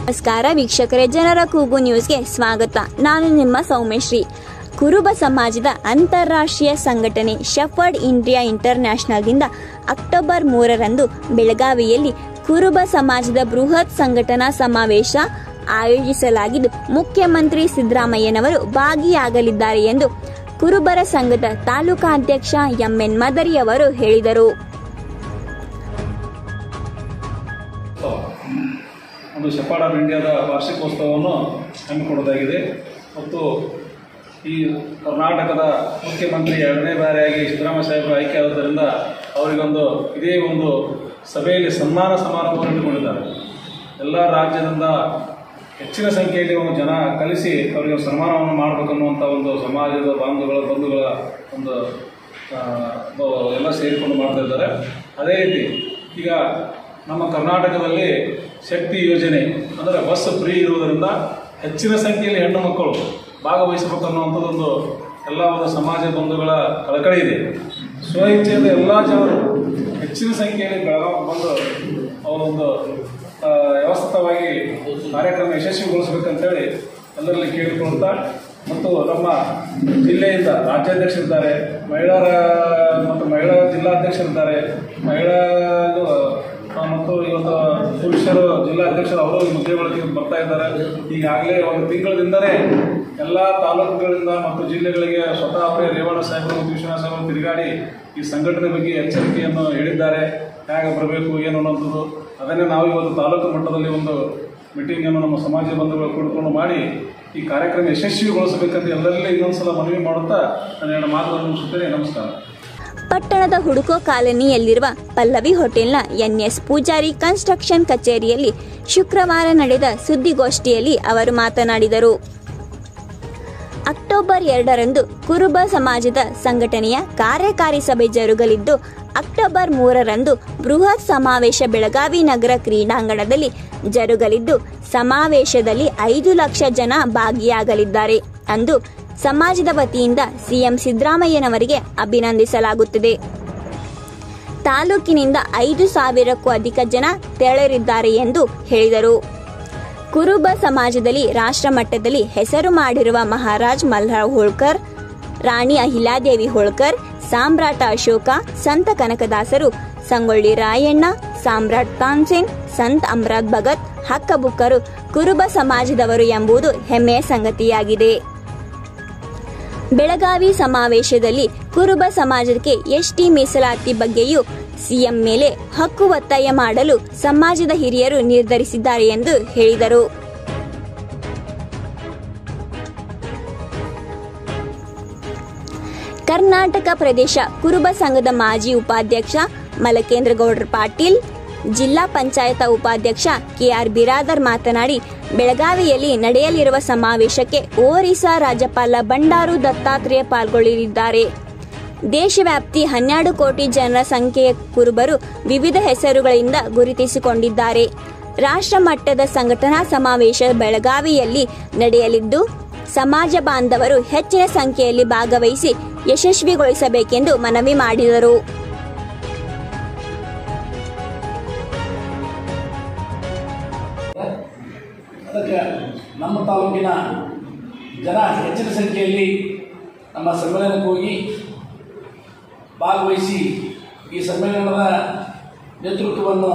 ನಮಸ್ಕಾರ ವೀಕ್ಷಕರೇ ಜನರ ಕೂಗು ನ್ಯೂಸ್ಗೆ ಸ್ವಾಗತ ನಾನು ನಿಮ್ಮ ಸೌಮ್ಯಶ್ರೀ ಕುರುಬ ಸಮಾಜದ ಅಂತಾರಾಷ್ಟ್ರೀಯ ಸಂಘಟನೆ ಶಫರ್ಡ್ ಇಂಡಿಯಾ ಇಂಟರ್ನ್ಯಾಷನಲ್ದಿಂದ ಅಕ್ಟೋಬರ್ ಮೂರರಂದು ಬೆಳಗಾವಿಯಲ್ಲಿ ಕುರುಬ ಸಮಾಜದ ಬೃಹತ್ ಸಂಘಟನಾ ಸಮಾವೇಶ ಆಯೋಜಿಸಲಾಗಿದ್ದು ಮುಖ್ಯಮಂತ್ರಿ ಸಿದ್ದರಾಮಯ್ಯನವರು ಭಾಗಿಯಾಗಲಿದ್ದಾರೆ ಎಂದು ಕುರುಬರ ಸಂಘದ ತಾಲೂಕಾಧ್ಯಕ್ಷ ಎಂಎನ್ ಮದರಿ ಅವರು ಹೇಳಿದರು ಒಂದು ಶೆಪಾರ್ಡ್ ಆಫ್ ಇಂಡಿಯಾದ ವಾರ್ಷಿಕೋತ್ಸವವನ್ನು ಹಮ್ಮಿಕೊಳ್ಳೋದಾಗಿದೆ ಮತ್ತು ಈ ಕರ್ನಾಟಕದ ಮುಖ್ಯಮಂತ್ರಿ ಎರಡನೇ ಬಾರಿಯಾಗಿ ಸಿದ್ದರಾಮಯ್ಯ ಸಾಹೇಬರು ಆಯ್ಕೆ ಆದುದರಿಂದ ಅವರಿಗೊಂದು ಇದೇ ಒಂದು ಸಭೆಯಲ್ಲಿ ಸನ್ಮಾನ ಸಮಾರಂಭವನ್ನು ಇಟ್ಟುಕೊಂಡಿದ್ದಾರೆ ಎಲ್ಲ ರಾಜ್ಯದಿಂದ ಹೆಚ್ಚಿನ ಸಂಖ್ಯೆಯಲ್ಲಿ ಒಂದು ಜನ ಕಲಿಸಿ ಅವರಿಗೆ ಒಂದು ಸನ್ಮಾನವನ್ನು ಮಾಡಬೇಕನ್ನುವಂಥ ಒಂದು ಸಮಾಜದ ಬಾಂಧುಗಳ ಬಂಧುಗಳ ಒಂದು ಆ, ಒಂದು ಎಲ್ಲ ಸೇರಿಕೊಂಡು ಮಾಡ್ತಾ ಇದ್ದಾರೆ ಅದೇ ರೀತಿ ಈಗ ನಮ್ಮ ಕರ್ನಾಟಕದಲ್ಲಿ ಶಕ್ತಿ ಯೋಜನೆ ಅಂದರೆ ಬಸ್ ಫ್ರೀ ಇರುವುದರಿಂದ ಹೆಚ್ಚಿನ ಸಂಖ್ಯೆಯಲ್ಲಿ ಹೆಣ್ಣು ಮಕ್ಕಳು ಭಾಗವಹಿಸಬೇಕು ಅನ್ನುವಂಥದ್ದೊಂದು ಎಲ್ಲ ಒಂದು ಸಮಾಜ ಬಂಧುಗಳ ಕಳಕಳಿ ಇದೆ ಸ್ವ ಇಚ್ಛೆಯಿಂದ ಎಲ್ಲ ಜನರು ಹೆಚ್ಚಿನ ಸಂಖ್ಯೆಯಲ್ಲಿ ಬೆಳಗಾವಿ ಬಂದು ಅವರೊಂದು ಆ, ವ್ಯವಸ್ಥಿತವಾಗಿ ಕಾರ್ಯಕ್ರಮ ಯಶಸ್ವಿಗೊಳಿಸಬೇಕಂತೇಳಿ ಎಲ್ಲರಲ್ಲಿ ಕೇಳಿಕೊಳ್ತಾ ಮತ್ತು ನಮ್ಮ ಜಿಲ್ಲೆಯಿಂದ ರಾಜ್ಯಾಧ್ಯಕ್ಷರಿದ್ದಾರೆ ಮಹಿಳಾರ ಮತ್ತು ಮಹಿಳಾ ಜಿಲ್ಲಾಧ್ಯಕ್ಷರಿದ್ದಾರೆ ಮಹಿಳಾ ಆ, ಮತ್ತು ಇವತ್ತು ಪುರುಷರು ಜಿಲ್ಲಾಧ್ಯಕ್ಷರು ಅವರು ಈ ಹುದ್ದೆಗಳಿಗೆ ಬರ್ತಾ ಇದ್ದಾರೆ ಈಗಾಗಲೇ ಒಂದು ತಿಂಗಳಿಂದಲೇ ಎಲ್ಲ ತಾಲೂಕುಗಳಿಂದ ಮತ್ತು ಜಿಲ್ಲೆಗಳಿಗೆ ಸ್ವತಃ ಅವರೇ ರೇವಣ್ಣ ಸಾಹೇಬರು ಮತ್ತು ವಿಶ್ವನಾಥ ಸಾಹೇಬರು ತಿರುಗಾಡಿ ಈ ಸಂಘಟನೆ ಬಗ್ಗೆ ಎಚ್ಚರಿಕೆಯನ್ನು ಹೇಳಿದ್ದಾರೆ ಹೇಗೆ ಬರಬೇಕು ಏನು ಅನ್ನೋಂಥದ್ದು ಅದನ್ನೇ ನಾವು ಇವತ್ತು ತಾಲೂಕು ಮಟ್ಟದಲ್ಲಿ ಒಂದು ಮೀಟಿಂಗನ್ನು ನಮ್ಮ ಸಮಾಜ ಬಂಧುಗಳು ಕೂಡಿಕೊಂಡು ಮಾಡಿ ಈ ಕಾರ್ಯಕ್ರಮ ಯಶಸ್ವಿಗೊಳಿಸಬೇಕಂತ ಎಲ್ಲರಲ್ಲಿ ಇನ್ನೊಂದ್ಸಲ ಮನವಿ ಮಾಡುತ್ತಾ ನಾನು ಎರಡು ಮಾತುಗಳನ್ನು ಮುಗಿಸುತ್ತೇನೆ ನಮಸ್ಕಾರ ಪಟ್ಟಣದ ಹುಡುಕೋ ಕಾಲನಿಯಲ್ಲಿರುವ ಪಲ್ಲವಿ ಹೋಟೆಲ್ನ ಎನ್ಎಸ್ ಪೂಜಾರಿ ಕನ್ಸ್ಟ್ರಕ್ಷನ್ ಕಚೇರಿಯಲ್ಲಿ ಶುಕ್ರವಾರ ನಡೆದ ಸುದ್ದಿಗೋಷ್ಠಿಯಲ್ಲಿ ಅವರು ಮಾತನಾಡಿದರು ಅಕ್ಟೋಬರ್ ಎರಡರಂದು ಕುರುಬ ಸಮಾಜದ ಸಂಘಟನೆಯ ಕಾರ್ಯಕಾರಿ ಸಭೆ ಜರುಗಲಿದ್ದು ಅಕ್ಟೋಬರ್ ಮೂರರಂದು ಬೃಹತ್ ಸಮಾವೇಶ ಬೆಳಗಾವಿ ನಗರ ಕ್ರೀಡಾಂಗಣದಲ್ಲಿ ಜರುಗಲಿದ್ದು ಸಮಾವೇಶದಲ್ಲಿ ಐದು ಲಕ್ಷ ಜನ ಭಾಗಿಯಾಗಲಿದ್ದಾರೆ ಅಂದು ಸಮಾಜದ ವತಿಯಿಂದ ಸಿಎಂ ಸಿದ್ದರಾಮಯ್ಯನವರಿಗೆ ಅಭಿನಂದಿಸಲಾಗುತ್ತದೆ ತಾಲೂಕಿನಿಂದ ಐದು ಸಾವಿರಕ್ಕೂ ಅಧಿಕ ಜನ ತೆರಳಲಿದ್ದಾರೆ ಎಂದು ಹೇಳಿದರು ಕುರುಬ ಸಮಾಜದಲ್ಲಿ ರಾಷ್ಟ್ರ ಮಟ್ಟದಲ್ಲಿ ಹೆಸರು ಮಾಡಿರುವ ಮಹಾರಾಜ್ ಮಲ್ಹಾರ್ ಹೋಳ್ಕರ್ ರಾಣಿ ಅಹಿಲಾದೇವಿ ಹೋಳ್ಕರ್ ಸಾಮ್ರಾಟ ಅಶೋಕ ಸಂತ ಕನಕದಾಸರು ಸಂಗೊಳ್ಳಿ ರಾಯಣ್ಣ ಸಾಮ್ರಾಟ್ ತಾನ್ಸೇನ್ ಸಂತ್ ಅಮ್ರಾದ್ ಭಗತ್ ಹಕ್ಕಬುಕ್ಕರು ಕುರುಬ ಸಮಾಜದವರು ಎಂಬುದು ಹೆಮ್ಮೆಯ ಸಂಗತಿಯಾಗಿದೆ ಬೆಳಗಾವಿ ಸಮಾವೇಶದಲ್ಲಿ ಕುರುಬ ಸಮಾಜಕ್ಕೆ ಎಸ್ಟಿ ಮೀಸಲಾತಿ ಬಗ್ಗೆಯೂ ಸಿಎಂ ಮೇಲೆ ಹಕ್ಕು ಒತ್ತಾಯ ಮಾಡಲು ಸಮಾಜದ ಹಿರಿಯರು ನಿರ್ಧರಿಸಿದ್ದಾರೆ ಎಂದು ಹೇಳಿದರು ಕರ್ನಾಟಕ ಪ್ರದೇಶ ಕುರುಬ ಸಂಘದ ಮಾಜಿ ಉಪಾಧ್ಯಕ್ಷ ಮಲಕೇಂದ್ರ ಗೌಡ್ರ ಪಾಟೀಲ್ ಜಿಲ್ಲಾ ಪಂಚಾಯತ ಉಪಾಧ್ಯಕ್ಷ ಕೆಆರ್ ಬಿರಾದರ್ ಮಾತನಾಡಿ ಬೆಳಗಾವಿಯಲ್ಲಿ ನಡೆಯಲಿರುವ ಸಮಾವೇಶಕ್ಕೆ ಒರಿಸ್ಸಾ ರಾಜ್ಯಪಾಲ ಬಂಡಾರು ದತ್ತಾತ್ರೇಯ ಪಾಲ್ಗೊಳ್ಳಲಿದ್ದಾರೆ ದೇಶವ್ಯಾಪ್ತಿ ಹನ್ನೆರಡು ಕೋಟಿ ಜನರ ಸಂಖ್ಯೆಯ ಕುರುಬರು ವಿವಿಧ ಹೆಸರುಗಳಿಂದ ಗುರುತಿಸಿಕೊಂಡಿದ್ದಾರೆ ರಾಷ್ಟ್ರ ಮಟ್ಟದ ಸಂಘಟನಾ ಸಮಾವೇಶ ಬೆಳಗಾವಿಯಲ್ಲಿ ನಡೆಯಲಿದ್ದು ಸಮಾಜ ಬಾಂಧವರು ಹೆಚ್ಚಿನ ಸಂಖ್ಯೆಯಲ್ಲಿ ಭಾಗವಹಿಸಿ ಯಶಸ್ವಿಗೊಳಿಸಬೇಕೆಂದು ಮನವಿ ಮಾಡಿದರು ಅದಕ್ಕೆ ನಮ್ಮ ತಾಲೂಕಿನ ಜನ ಹೆಚ್ಚಿನ ಸಂಖ್ಯೆಯಲ್ಲಿ ನಮ್ಮ ಸಮ್ಮೇಳನಕ್ಕೆ ಹೋಗಿ ಭಾಗವಹಿಸಿ ಈ ಸಮ್ಮೇಳನದ ನೇತೃತ್ವವನ್ನು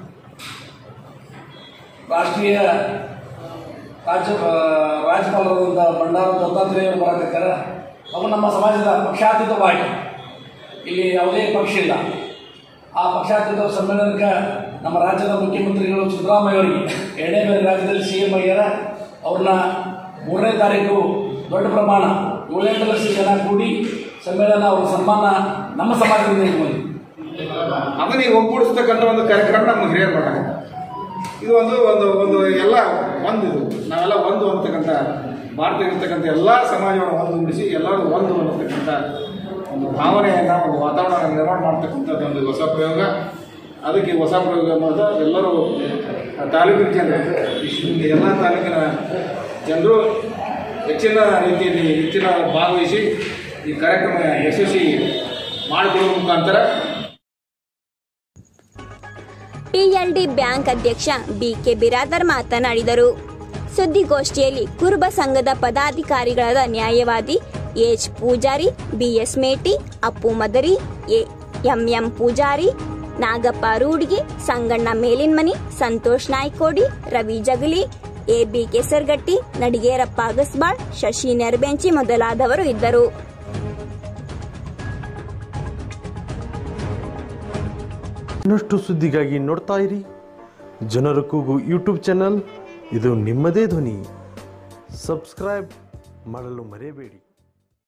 ರಾಷ್ಟ್ರೀಯ ರಾಜ್ಯ ರಾಜ್ಯಪಾಲರಾದಂಥ ಬಂಡಾರು ದತ್ತಾತ್ರೇಯ ಅವರು ಬರಕತ್ತಾರೆ ಅವರು ನಮ್ಮ ಸಮಾಜದ ಪಕ್ಷಾತೀತವಾಗಿ ಇಲ್ಲಿ ಯಾವುದೇ ಪಕ್ಷ ಇಲ್ಲ ಆ ಪಕ್ಷಾತೀತ ಸಮ್ಮೇಳನಕ್ಕೆ ನಮ್ಮ ರಾಜ್ಯದ ಮುಖ್ಯಮಂತ್ರಿಗಳು ಸಿದ್ದರಾಮಯ್ಯ ಅವರಿಗೆ ಎರಡನೇ ಬೇರೆ ರಾಜ್ಯದಲ್ಲಿ ಸಿ ಎಂ ಆಗ್ಯಾರ ಅವ್ರನ್ನ ಮೂರನೇ ತಾರೀಕು ದೊಡ್ಡ ಪ್ರಮಾಣ ಏಳೆಂಟು ಲಕ್ಷ ಜನ ಕೂಡಿ ಸಮ್ಮೇಳನ ಅವ್ರ ಸನ್ಮಾನ ನಮ್ಮ ಸಮಾಜದಿಂದ ಇಟ್ಕೊಂಡು ಅದನ್ನ ಈಗ ಒಗ್ಗೂಡಿಸ್ತಕ್ಕಂಥ ಒಂದು ಕಾರ್ಯಕ್ರಮ ನಮ್ಮ ಹಿರಿಯರು ಮಾಡಾಕ ಇದು ಒಂದು ಒಂದು ಒಂದು ಎಲ್ಲ ಒಂದು ಇದು ನಾವೆಲ್ಲ ಒಂದು ಅಂತಕ್ಕಂಥ ಭಾರತ ಇರ್ತಕ್ಕಂಥ ಎಲ್ಲ ಸಮಾಜವನ್ನು ಒಂದುಗೂಡಿಸಿ ಎಲ್ಲರೂ ಒಂದು ಅನ್ನತಕ್ಕಂಥ ಒಂದು ಭಾವನೆಯನ್ನು ಒಂದು ವಾತಾವರಣ ನಿರ್ಮಾಣ ಮಾಡ್ತಕ್ಕಂಥದ್ದು ಒಂದು ಹೊಸ ಪ್ರಯೋಗ ಅದಕ್ಕೆ ಹೊಸ ಪ್ರಯೋಗ ಅನ್ನೋದು ಎಲ್ಲರೂ ಆ ತಾಲೂಕಿನ ಜನರು ಎಲ್ಲ ತಾಲೂಕಿನ ಜನರು ಹೆಚ್ಚಿನ ರೀತಿಯಲ್ಲಿ ಹೆಚ್ಚಿನ ಭಾಗವಹಿಸಿ ಈ ಕಾರ್ಯಕ್ರಮ ಯಶಸ್ವಿ ಮಾಡಿಕೊಡುವ ಮುಖಾಂತರ ಪಿಎಲ್ಡಿ ಬ್ಯಾಂಕ್ ಅಧ್ಯಕ್ಷ ಬಿಕೆ ಬಿರಾದರ್ ಮಾತನಾಡಿದರು ಸುದ್ದಿಗೋಷ್ಠಿಯಲ್ಲಿ ಕುರುಬ ಸಂಘದ ಪದಾಧಿಕಾರಿಗಳಾದ ನ್ಯಾಯವಾದಿ H Pujari BS Meti Appu Madari A MM Pujari Nagappa Rudgi Sanganna Melinmani Santosh Naykodi Ravi Jagali AB Kesargatti Nadigerappa Agasbal Shashi Nerabenchi ಮೊದಲಾದವರು ಇದ್ದರು ಇನ್ನಷ್ಟು ಸುದ್ದಿಗಾಗಿ ನೋಡ್ತಾ ಇರಿ ಜನರ ಕೂಗು ಯೂಟ್ಯೂಬ್ ಚಾನಲ್ ಇದು ನಿಮ್ಮದೇ ಧ್ವನಿ ಸಬ್ಸ್ಕ್ರೈಬ್ ಮಾಡಲು ಮರೆಯಬೇಡಿ